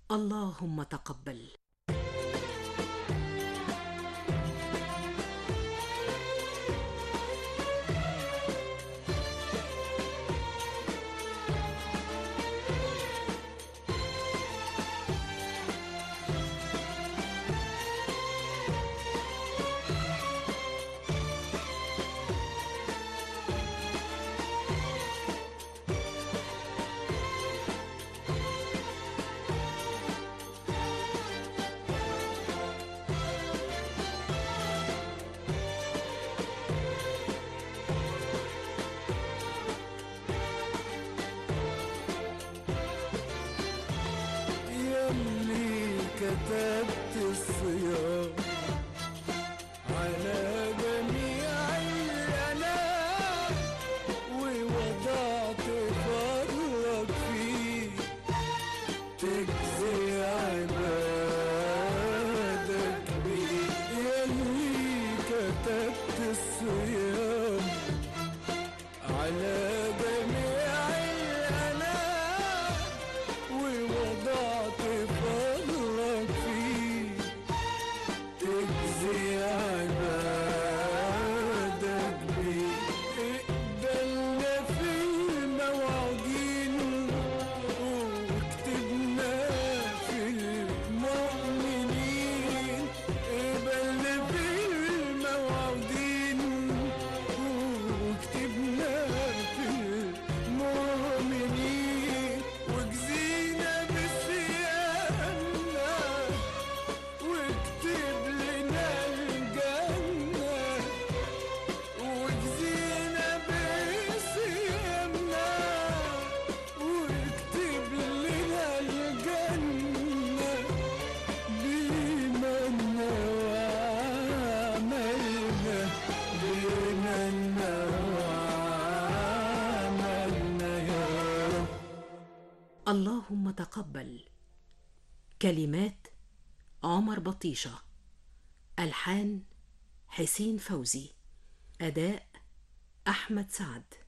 اللهم تقبل يلي كتبت الصيام على جميع الأنام ووضعت فرق فيه تجزي عبادك بيه يلي كتبت الصيام على جميع الأنام ووضعت فضلك فيه تجزي عبادك بيه اقبلنا في المواعيد واكتبنا في المؤمنين اقبلنا في المواعيد واكتبنا في المؤمنين وجزينا بصيامنا واكتب لنا الجنة وجزينا بصيامنا واكتب لنا الجنة بمنا وعملنا بمنا وعملنا يا رب اللهم تقبل كلمات عمر بطيشة ألحان حسين فوزي أداء أحمد سعد